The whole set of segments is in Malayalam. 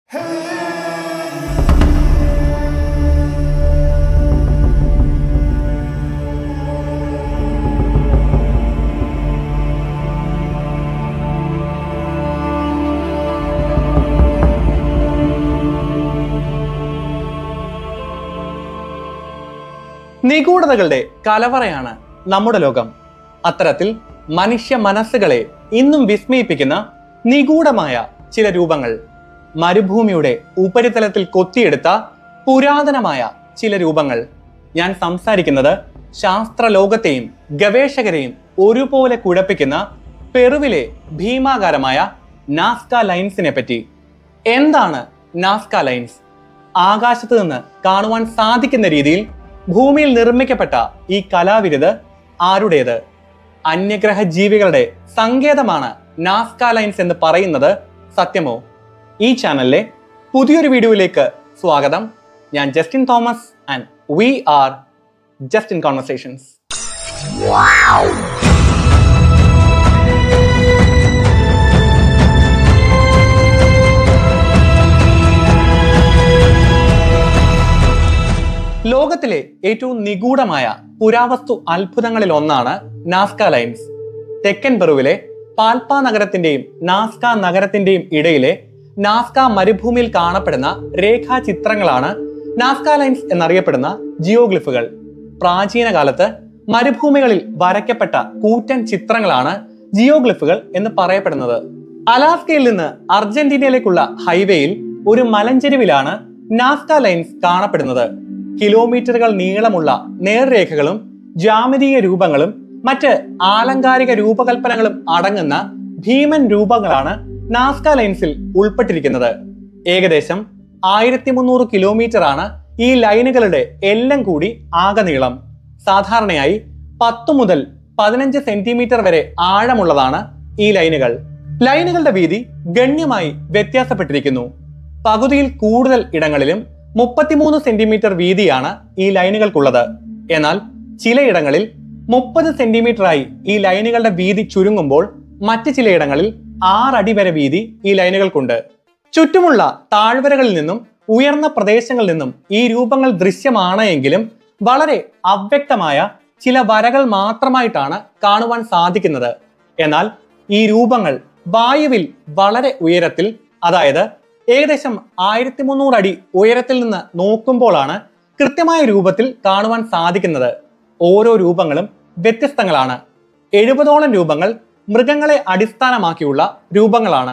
നിഗൂഢതകളുടെ കലവറയാണ് നമ്മുടെ ലോകം അത്തരത്തിൽ മനുഷ്യ മനസ്സുകളെ ഇന്നും വിസ്മയിപ്പിക്കുന്ന നിഗൂഢമായ ചില രൂപങ്ങൾ മരുഭൂമിയുടെ ഉപരിതലത്തിൽ കൊത്തിയെടുത്ത പുരാതനമായ ചില രൂപങ്ങൾ ഞാൻ സംസാരിക്കുന്നത് ശാസ്ത്ര ലോകത്തെയും ഗവേഷകരെയും ഒരുപോലെ കുഴപ്പിക്കുന്ന പെറുവിലെ ഭീമാകാരമായ നാസ്ക ലൈൻസിനെ പറ്റി എന്താണ് നാസ്ക ലൈൻസ് ആകാശത്ത് നിന്ന് കാണുവാൻ സാധിക്കുന്ന രീതിയിൽ ഭൂമിയിൽ നിർമ്മിക്കപ്പെട്ട ഈ കലാവിരുത് ആരുടേത് അന്യഗ്രഹ ജീവികളുടെ സങ്കേതമാണ് നാസ്ക ലൈൻസ് എന്ന് പറയുന്നത് സത്യമോ ഈ ചാനലിലെ പുതിയൊരു വീഡിയോയിലേക്ക് സ്വാഗതം ഞാൻ Justin Thomas and we are Justin conversations ലോകത്തിലെ ഏറ്റവും നിഗൂഢമായ പുരാവസ്തു അത്ഭുതങ്ങളിൽ ഒന്നാണ് നാസ്ക ലൈൻസ് തെക്കൻ പെറുവിലെ പാൽപ്പ നഗരത്തിന്റെയും നാസ്ക നഗരത്തിന്റെയും ഇടയിലെ നാസ്ക മരുഭൂമിയിൽ കാണപ്പെടുന്ന രേഖാചിത്രങ്ങളാണ് നാസ്ക ലൈൻസ് എന്നറിയപ്പെടുന്ന ജിയോഗ്ലിഫുകൾ പ്രാചീന കാലത്ത് മരുഭൂമികളിൽ വരയ്ക്കപ്പെട്ട കൂറ്റൻ ചിത്രങ്ങളാണ് ജിയോഗ്ലിഫുകൾ എന്ന് പറയപ്പെടുന്നത് അലാസ്കയിൽ നിന്ന് അർജന്റീനയിലേക്കുള്ള ഹൈവേയിൽ ഒരു മലഞ്ചെരുവിലാണ് നാസ്ക ലൈൻസ് കാണപ്പെടുന്നത് കിലോമീറ്ററുകൾ നീളമുള്ള നേർരേഖകളും ജാമിതീയ രൂപങ്ങളും മറ്റ് ആലങ്കാരിക രൂപകൽപ്പനകളും അടങ്ങുന്ന ഭീമൻ രൂപങ്ങളാണ് നാസ്ക ലൈൻസിൽ ഉൾപ്പെട്ടിരിക്കുന്നത് ഏകദേശം ആയിരത്തി മുന്നൂറ് കിലോമീറ്റർ ആണ് ഈ ലൈനുകളുടെ എല്ലാം കൂടി ആകെ നീളം സാധാരണയായി പത്ത് മുതൽ പതിനഞ്ച് സെന്റിമീറ്റർ വരെ ആഴമുള്ളതാണ് ഈ ലൈനുകൾ ലൈനുകളുടെ വീതി ഗണ്യമായി വ്യത്യാസപ്പെട്ടിരിക്കുന്നു പകുതിയിൽ കൂടുതൽ ഇടങ്ങളിലും മുപ്പത്തിമൂന്ന് സെന്റിമീറ്റർ വീതിയാണ് ഈ ലൈനുകൾക്കുള്ളത് എന്നാൽ ചിലയിടങ്ങളിൽ മുപ്പത് സെന്റിമീറ്ററായി ഈ ലൈനുകളുടെ വീതി ചുരുങ്ങുമ്പോൾ മറ്റ് ചിലയിടങ്ങളിൽ ആറടി വരെ വീതി ഈ ലൈനുകൾക്കുണ്ട് ചുറ്റുമുള്ള താഴ്വരകളിൽ നിന്നും ഉയർന്ന പ്രദേശങ്ങളിൽ നിന്നും ഈ രൂപങ്ങൾ ദൃശ്യമാണ് എങ്കിലും വളരെ അവ്യക്തമായ ചില വരകൾ മാത്രമായിട്ടാണ് കാണുവാൻ സാധിക്കുന്നത് എന്നാൽ ഈ രൂപങ്ങൾ വായുവിൽ വളരെ ഉയരത്തിൽ അതായത് ഏകദേശം ആയിരത്തി മുന്നൂറ് അടി ഉയരത്തിൽ നിന്ന് നോക്കുമ്പോഴാണ് കൃത്യമായ രൂപത്തിൽ കാണുവാൻ സാധിക്കുന്നത് ഓരോ രൂപങ്ങളും വ്യത്യസ്തങ്ങളാണ് എഴുപതോളം രൂപങ്ങൾ മൃഗങ്ങളെ അടിസ്ഥാനമാക്കിയുള്ള രൂപങ്ങളാണ്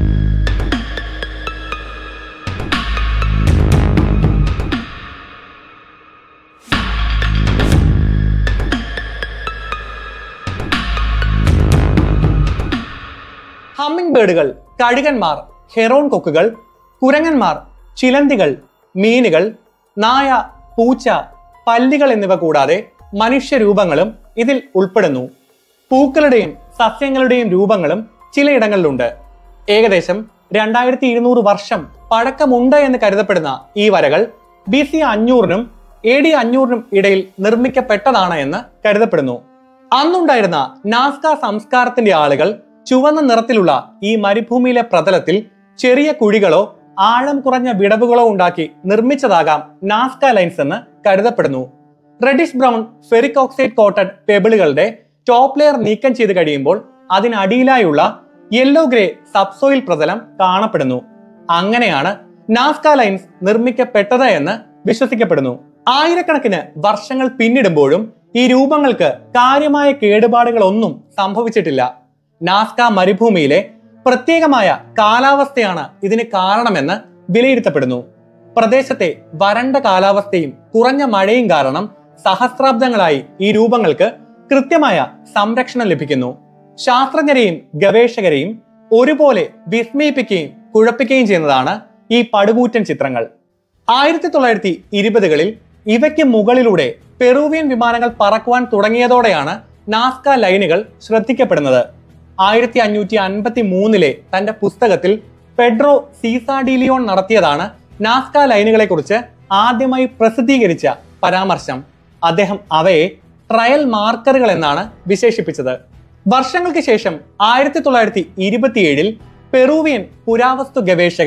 ഹമ്മിങ് ബേർഡുകൾ കഴുകന്മാർ ഹെറോൺ കൊക്കുകൾ കുരങ്ങന്മാർ ചിലന്തികൾ മീനുകൾ നായ പൂച്ച പല്ലികൾ എന്നിവ കൂടാതെ മനുഷ്യരൂപങ്ങളും ഇതിൽ ഉൾപ്പെടുന്നു പൂക്കളുടെയും സസ്യങ്ങളുടെയും രൂപങ്ങളും ചിലയിടങ്ങളിലുണ്ട് ഏകദേശം രണ്ടായിരത്തി ഇരുന്നൂറ് വർഷം പഴക്കമുണ്ട് എന്ന് കരുതപ്പെടുന്ന ഈ വരകൾ ബി സി അഞ്ഞൂറിനും എ ഡി അഞ്ഞൂറിനും ഇടയിൽ നിർമ്മിക്കപ്പെട്ടതാണ് എന്ന് കരുതപ്പെടുന്നു അന്നുണ്ടായിരുന്ന നാസ്ക സംസ്കാരത്തിന്റെ ആളുകൾ ചുവന്ന നിറത്തിലുള്ള ഈ മരുഭൂമിയിലെ പ്രതലത്തിൽ ചെറിയ കുഴികളോ ആഴം കുറഞ്ഞ വിടവുകളോ ഉണ്ടാക്കി നിർമ്മിച്ചതാകാം നാസ്ക ലൈൻസ് എന്ന് കരുതപ്പെടുന്നു reddish brown ferric oxide coated പെബിളുകളുടെ ടോപ്പ് ലെയർ നീക്കം ചെയ്ത് കഴിയുമ്പോൾ അതിനടിയിലായുള്ള യെല്ലോ ഗ്രേ സബ്സോയിൽ പ്രതലം കാണപ്പെടുന്നു അങ്ങനെയാണ് നാസ്ക ലൈൻസ് നിർമ്മിക്കപ്പെട്ടത് എന്ന് വിശ്വസിക്കപ്പെടുന്നു ആയിരക്കണക്കിന് വർഷങ്ങൾ പിന്നിടുമ്പോഴും ഈ രൂപങ്ങൾക്ക് കാര്യമായ കേടുപാടുകളൊന്നും സംഭവിച്ചിട്ടില്ല നാസ്ക മരുഭൂമിയിലെ പ്രത്യേകമായ കാലാവസ്ഥയാണ് ഇതിന് കാരണമെന്ന് വിലയിരുത്തപ്പെടുന്നു പ്രദേശത്തെ വരണ്ട കാലാവസ്ഥയും കുറഞ്ഞ മഴയും കാരണം സഹസ്രാബ്ദങ്ങളായി ഈ രൂപങ്ങൾക്ക് കൃത്യമായ സംരക്ഷണം ലഭിക്കുന്നു ശാസ്ത്രജ്ഞരെയും ഗവേഷകരെയും ഒരുപോലെ വിസ്മയിപ്പിക്കുകയും കുഴപ്പിക്കുകയും ചെയ്യുന്നതാണ് ഈ പടുകൂറ്റൻ ചിത്രങ്ങൾ ആയിരത്തി തൊള്ളായിരത്തി ഇരുപതുകളിൽ ഇവയ്ക്ക് മുകളിലൂടെ പെറൂവിയൻ വിമാനങ്ങൾ പറക്കുവാൻ തുടങ്ങിയതോടെയാണ് നാസ്ക ലൈനുകൾ ശ്രദ്ധിക്കപ്പെടുന്നത് ആയിരത്തി അഞ്ഞൂറ്റി അൻപത്തി മൂന്നിലെ തന്റെ പുസ്തകത്തിൽ പെഡ്രോ സീസാഡിലിയോൺ നടത്തിയതാണ് നാസ്ക ലൈനുകളെ കുറിച്ച് ആദ്യമായി പ്രസിദ്ധീകരിച്ച പരാമർശം അദ്ദേഹം അവയെ ട്രയൽ മാർക്കറുകൾ എന്നാണ് വിശേഷിപ്പിച്ചത് വർഷങ്ങൾക്ക് ശേഷം ആയിരത്തി തൊള്ളായിരത്തി ഇരുപത്തിയേഴിൽ പെറൂവിയൻ പുരാവസ്തു ഗവേഷകൻ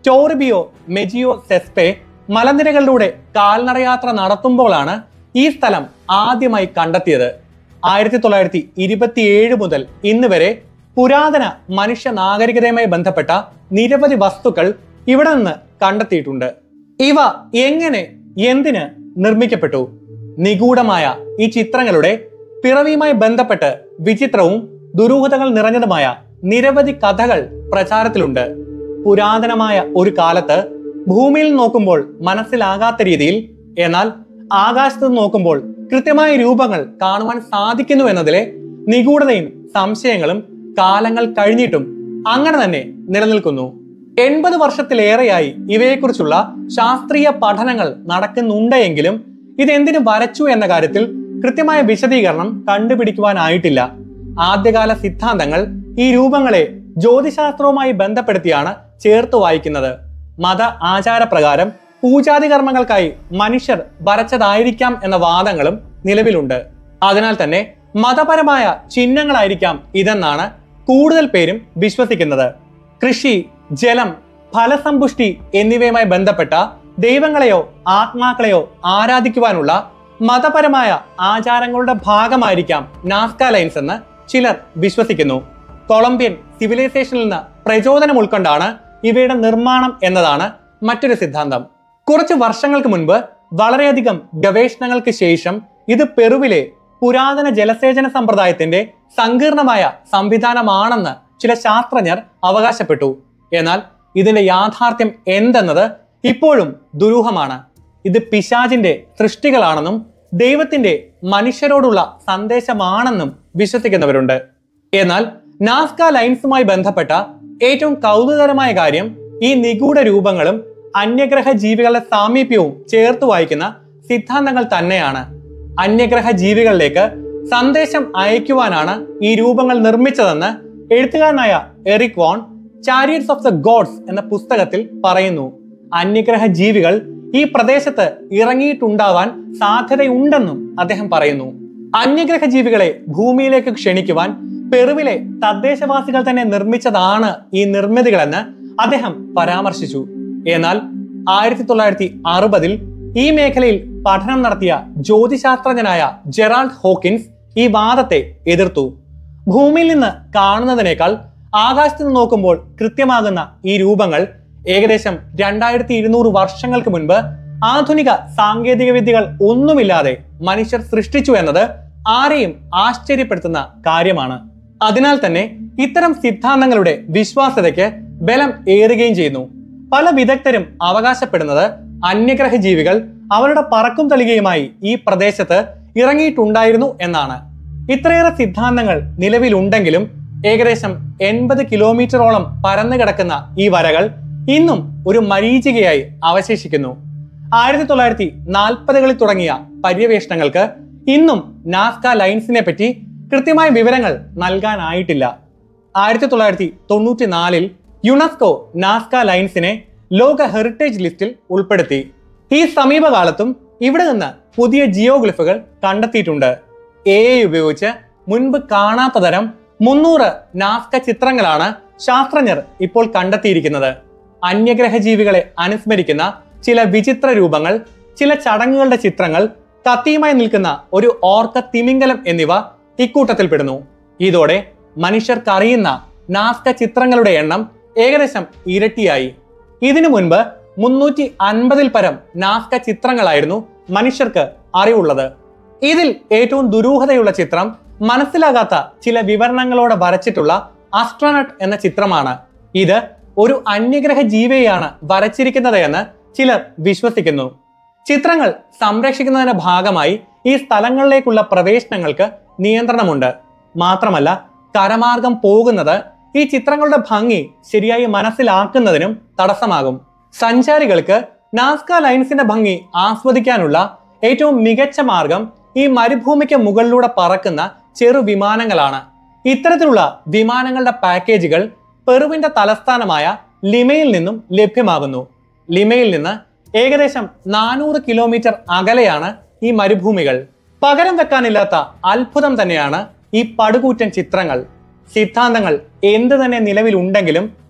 ടോറിബിയോ മെജിയോ സെസ്പെ മലനിരകളിലൂടെ കാൽനടയാത്ര നടത്തുമ്പോഴാണ് ഈ സ്ഥലം ആദ്യമായി കണ്ടെത്തിയത് ആയിരത്തി തൊള്ളായിരത്തി ഇരുപത്തിയേഴ് മുതൽ ഇന്ന് വരെ പുരാതന മനുഷ്യ നാഗരികതയുമായി ബന്ധപ്പെട്ട നിരവധി വസ്തുക്കൾ ഇവിടെ നിന്ന് കണ്ടെത്തിയിട്ടുണ്ട് ഇവ എങ്ങനെ എന്തിന് നിർമ്മിക്കപ്പെട്ടു നിഗൂഢമായ ഈ ചിത്രങ്ങളുടെ പിറവിയുമായി ബന്ധപ്പെട്ട് വിചിത്രവും ദുരൂഹതകൾ നിറഞ്ഞതുമായ നിരവധി കഥകൾ പ്രചാരത്തിലുണ്ട് പുരാതനമായ ഒരു കാലത്ത് ഭൂമിയിൽ നോക്കുമ്പോൾ മനസ്സിലാകാത്ത രീതിയിൽ എന്നാൽ ആകാശത്ത് നിന്ന് നോക്കുമ്പോൾ കൃത്യമായ രൂപങ്ങൾ കാണുവാൻ സാധിക്കുന്നു എന്നതിലെ നിഗൂഢതയും സംശയങ്ങളും കാലങ്ങൾ കഴിഞ്ഞിട്ടും അങ്ങനെ തന്നെ നിലനിൽക്കുന്നു എൺപത് വർഷത്തിലേറെയായി ഇവയെക്കുറിച്ചുള്ള ശാസ്ത്രീയ പഠനങ്ങൾ നടക്കുന്നുണ്ടെങ്കിലും ഇതെന്തിനു വരച്ചു എന്ന കാര്യത്തിൽ കൃത്യമായ വിശദീകരണം കണ്ടുപിടിക്കുവാനായിട്ടില്ല ആദ്യകാല സിദ്ധാന്തങ്ങൾ ഈ രൂപങ്ങളെ ജ്യോതിശാസ്ത്രവുമായി ബന്ധപ്പെടുത്തിയാണ് ചേർത്ത് വായിക്കുന്നത് മത ആചാരപ്രകാരം പൂജാതി കർമ്മങ്ങൾക്കായി മനുഷ്യർ വരച്ചതായിരിക്കാം എന്ന വാദങ്ങളും നിലവിലുണ്ട് അതിനാൽ തന്നെ മതപരമായ ചിഹ്നങ്ങളായിരിക്കാം ഇതെന്നാണ് കൂടുതൽ പേരും വിശ്വസിക്കുന്നത് കൃഷി ജലം ഫലസമ്പുഷ്ടി എന്നിവയുമായി ബന്ധപ്പെട്ട ദൈവങ്ങളെയോ ആത്മാക്കളെയോ ആരാധിക്കുവാനുള്ള മതപരമായ ആചാരങ്ങളുടെ ഭാഗമായിരിക്കാം നാസ്ക ലൈൻസ് എന്ന് ചിലർ വിശ്വസിക്കുന്നു കൊളംബിയൻ സിവിലൈസേഷനിൽ നിന്ന് പ്രചോദനം ഉൾക്കൊണ്ടാണ് ഇവയുടെ നിർമ്മാണം എന്നതാണ് മറ്റൊരു സിദ്ധാന്തം കുറച്ച് വർഷങ്ങൾക്ക് മുൻപ് വളരെയധികം ഗവേഷണങ്ങൾക്ക് ശേഷം ഇത് പെറുവിലെ പുരാതന ജലസേചന സമ്പ്രദായത്തിന്റെ സങ്കീർണമായ സംവിധാനമാണെന്ന് ചില ശാസ്ത്രജ്ഞർ അവകാശപ്പെട്ടു എന്നാൽ ഇതിന്റെ യാഥാർത്ഥ്യം എന്തെന്നത് ഇപ്പോഴും ദുരൂഹമാണ് ഇത് പിശാചിന്റെ സൃഷ്ടികളാണെന്നും ദൈവത്തിന്റെ മനുഷ്യരോടുള്ള സന്ദേശമാണെന്നും വിശ്വസിക്കുന്നവരുണ്ട് എന്നാൽ നാസ്ക ലൈൻസുമായി ബന്ധപ്പെട്ട ഏറ്റവും കൗതുകകരമായ കാര്യം ഈ നിഗൂഢ രൂപങ്ങളും അന്യഗ്രഹ ജീവികളുടെ സാമീപ്യവും ചേർത്ത് വായിക്കുന്ന സിദ്ധാന്തങ്ങൾ തന്നെയാണ് അന്യഗ്രഹ ജീവികളിലേക്ക് സന്ദേശം അയക്കുവാനാണ് ഈ രൂപങ്ങൾ നിർമ്മിച്ചതെന്ന് എഴുത്തുകാരനായ Erich von chariots of the gods എന്ന പുസ്തകത്തിൽ പറയുന്നു അന്യഗ്രഹ ജീവികൾ ഈ പ്രദേശത്ത് ഇറങ്ങിയിട്ടുണ്ടാവാൻ സാധ്യതയുണ്ടെന്നും അദ്ദേഹം പറയുന്നു അന്യഗ്രഹ ജീവികളെ ഭൂമിയിലേക്ക് ക്ഷണിക്കുവാൻ പെറുവിലെ തദ്ദേശവാസികൾ തന്നെ നിർമ്മിച്ചതാണ് ഈ നിർമ്മിതികളെന്ന് അദ്ദേഹം പരാമർശിച്ചു എന്നാൽ ആയിരത്തി തൊള്ളായിരത്തി അറുപതിൽ ഈ മേഖലയിൽ പഠനം നടത്തിയ ജ്യോതിശാസ്ത്രജ്ഞനായ ജെറാൾഡ് ഹോക്കിൻസ് ഈ വാദത്തെ എതിർത്തു ഭൂമിയിൽ നിന്ന് കാണുന്നതിനേക്കാൾ ആകാശത്ത് നിന്ന് നോക്കുമ്പോൾ കൃത്യമാകുന്ന ഈ രൂപങ്ങൾ ഏകദേശം രണ്ടായിരത്തി ഇരുന്നൂറ് വർഷങ്ങൾക്ക് മുൻപ് ആധുനിക സാങ്കേതിക വിദ്യകൾ ഒന്നുമില്ലാതെ മനുഷ്യർ സൃഷ്ടിച്ചു എന്നത് ആരെയും ആശ്ചര്യപ്പെടുത്തുന്ന കാര്യമാണ് അതിനാൽ തന്നെ ഇത്തരം സിദ്ധാന്തങ്ങളുടെ വിശ്വാസ്യതയ്ക്ക് ബലം ഏറുകയും ചെയ്യുന്നു പല വിദഗ്ധരും അവകാശപ്പെടുന്നത് അന്യഗ്രഹ ജീവികൾ അവരുടെ പറക്കും തളികയുമായി ഈ പ്രദേശത്ത് ഇറങ്ങിയിട്ടുണ്ടായിരുന്നു എന്നാണ് ഇത്രയേറെ സിദ്ധാന്തങ്ങൾ നിലവിലുണ്ടെങ്കിലും ഏകദേശം എൺപത് കിലോമീറ്ററോളം പരന്നു കിടക്കുന്ന ഈ വരകൾ ഇന്നും ഒരു മരീചികയായി അവശേഷിക്കുന്നു ആയിരത്തി തൊള്ളായിരത്തി നാൽപ്പതുകളിൽ തുടങ്ങിയ പര്യവേഷണങ്ങൾക്ക് ഇന്നും നാസ്ക ലൈൻസിനെ പറ്റി കൃത്യമായ വിവരങ്ങൾ നൽകാനായിട്ടില്ല ആയിരത്തി തൊള്ളായിരത്തി തൊണ്ണൂറ്റി നാലിൽ യുനെസ്കോ നാസ്ക ലൈൻസിനെ ലോക ഹെറിറ്റേജ് ലിസ്റ്റിൽ ഉൾപ്പെടുത്തി ഈ സമീപകാലത്തും ഇവിടെ നിന്ന് പുതിയ ജിയോഗ്ലിഫുകൾ കണ്ടെത്തിയിട്ടുണ്ട് എ ഐ ഉപയോഗിച്ച് മുൻപ് കാണാത്ത തരം മുന്നൂറ് നാസ്ക ചിത്രങ്ങളാണ് ശാസ്ത്രജ്ഞർ ഇപ്പോൾ കണ്ടെത്തിയിരിക്കുന്നത് അന്യഗ്രഹ ജീവികളെ അനുസ്മരിക്കുന്ന ചില വിചിത്ര രൂപങ്ങൾ ചില ചടങ്ങുകളുടെ ചിത്രങ്ങൾ കത്തിയുമായി നിൽക്കുന്ന ഒരു ഓർക്ക തിമിംഗലം എന്നിവ ഇക്കൂട്ടത്തിൽപ്പെടുന്നു ഇതോടെ മനുഷ്യർക്കറിയുന്ന നാസ്ക ചിത്രങ്ങളുടെ എണ്ണം ഏകദേശം ഇരട്ടിയായി ഇതിനു മുൻപ് മുന്നൂറ്റി അൻപതിൽ പരം നാസ്ക ചിത്രങ്ങളായിരുന്നു മനുഷ്യർക്ക് അറിവുള്ളത് ഇതിൽ ഏറ്റവും ദുരൂഹതയുള്ള ചിത്രം മനസ്സിലാകാത്ത ചില വിവരണങ്ങളോടെ വരച്ചിട്ടുള്ള ആസ്ട്രോനട്ട് എന്ന ചിത്രമാണ് ഇത് ഒരു അന്യഗ്രഹ ജീവിയെയാണ് വരച്ചിരിക്കുന്നത് എന്ന് ചിലർ വിശ്വസിക്കുന്നു ചിത്രങ്ങൾ സംരക്ഷിക്കുന്നതിന്റെ ഭാഗമായി ഈ സ്ഥലങ്ങളിലേക്കുള്ള പ്രവേശനങ്ങൾക്ക് നിയന്ത്രണമുണ്ട് മാത്രമല്ല കരമാർഗം പോകുന്നത് ഈ ചിത്രങ്ങളുടെ ഭംഗി ശരിയായി മനസ്സിലാക്കുന്നതിനും തടസ്സമാകും സഞ്ചാരികൾക്ക് നാസ്ക ലൈൻസിന്റെ ഭംഗി ആസ്വദിക്കാനുള്ള ഏറ്റവും മികച്ച മാർഗം ഈ മരുഭൂമിക്ക് മുകളിലൂടെ പറക്കുന്ന ചെറു വിമാനങ്ങളാണ് ഇത്തരത്തിലുള്ള വിമാനങ്ങളുടെ പാക്കേജുകൾ പെറുവിന്റെ തലസ്ഥാനമായ ലിമയിൽ നിന്നും ലഭ്യമാകുന്നു ലിമയിൽ നിന്ന് ഏകദേശം നാനൂറ് കിലോമീറ്റർ അകലെയാണ് ഈ മരുഭൂമികൾ പകരം വെക്കാനില്ലാത്ത അത്ഭുതം തന്നെയാണ് ഈ പടുകൂറ്റൻ ചിത്രങ്ങൾ സിദ്ധാന്തങ്ങൾ എന്ത് തന്നെ നിലവിലുണ്ടെങ്കിലും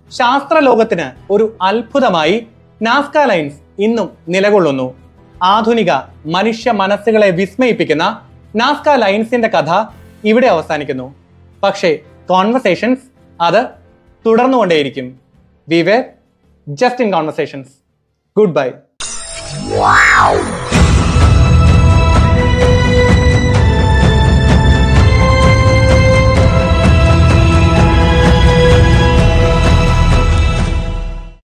ശാസ്ത്ര ലോകത്തിന് ഒരു അത്ഭുതമായി നാസ്ക ലൈൻസ് ഇന്നും നിലകൊള്ളുന്നു ആധുനിക മനുഷ്യ മനസ്സുകളെ വിസ്മയിപ്പിക്കുന്ന നാസ്ക ലൈൻസിന്റെ കഥ ഇവിടെ അവസാനിക്കുന്നു പക്ഷേ കോൺവെർസേഷൻസ് അത് തുടർന്നുകൊണ്ടേയിരിക്കും we were just in conversations good by